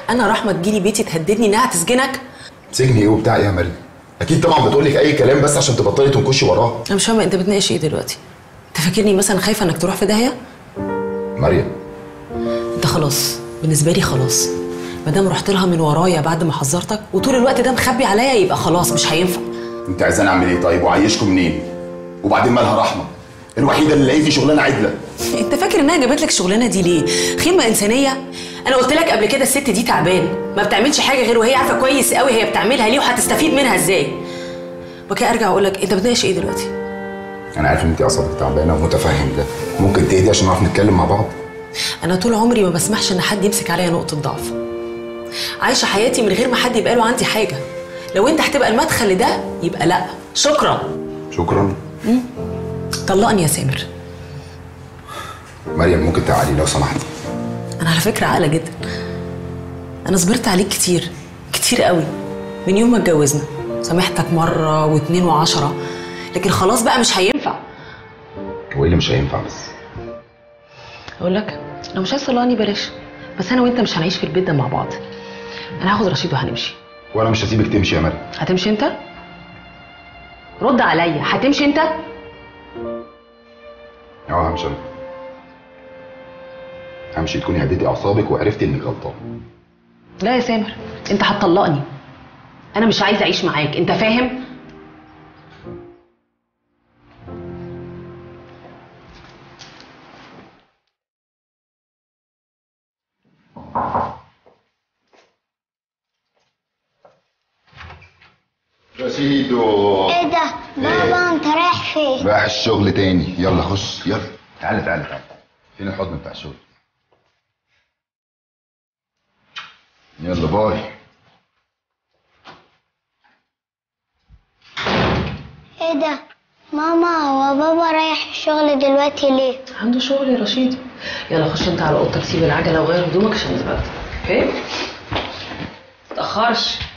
انا رحمه تجيلي بيتي تهددني انها تسجنك سجن ايه وبتاع ايه يا مريم اكيد طبعا بتقول لك اي كلام بس عشان تبطلي تنكشي وراه انا مش فاهمه انت بتناقش ايه دلوقتي انت فاكرني مثلا خايفه انك تروح في داهيه مريم انت خلاص بالنسبه لي خلاص ما دام رحت لها من ورايا بعد ما حذرتك وطول الوقت ده مخبي عليا يبقى خلاص مش هينفع انت عايزاني اعمل ايه طيب وعيشكم منين وبعدين مالها رحمه الوحيده اللي لقيتي شغلانه عدله انت فاكر انها جابت لك الشغلانه دي ليه خدمه انسانيه انا قلت لك قبل كده الست دي تعبان ما بتعملش حاجه غير وهي عارفه كويس قوي هي بتعملها ليه وهتستفيد منها ازاي وكده ارجع اقول لك انت بتناقش ايه دلوقتي انا عارف ان انت اعصابك تعبانه ومتفهم ده ممكن تهدي عشان نعرف نتكلم مع بعض انا طول عمري ما بسمحش ان حد يمسك عليا نقطه ضعف عايشه حياتي من غير ما حد يبقى له عندي حاجه لو انت هتبقى المدخل لده يبقى لا شكرا شكرا طلقني يا سامر مريم ممكن تعالي لو سمحتي انا على فكره عاقله جدا انا صبرت عليك كتير كتير قوي من يوم ما اتجوزنا سامحتك مره واتنين وعشرة لكن خلاص بقى مش هينفع هو ايه اللي مش هينفع بس اقول لك لو مش عايز تطلقني بلاش بس انا وانت مش هنعيش في البيت ده مع بعض انا هاخد رشيد وهنمشي وانا مش هسيبك تمشي يا مريم هتمشي انت رد عليا هتمشي انت اه همشي انا همشي تكوني هديتي اعصابك وعرفتي انك غلطان لا يا سامر انت هتطلقني انا مش عايزه اعيش معاك انت فاهم رشيدو ايه ده بابا انت رايح فين رايح الشغل تاني يلا خش يلا تعالى تعالى تعالى فين الحضن بتاع الشغل يلا باي ايه ده ماما هو بابا رايح الشغل دلوقتي ليه عنده شغل يا رشيد يلا خش انت على اوضتك سيب العجله وغير هدومك عشان نتغدى اوكي متأخرش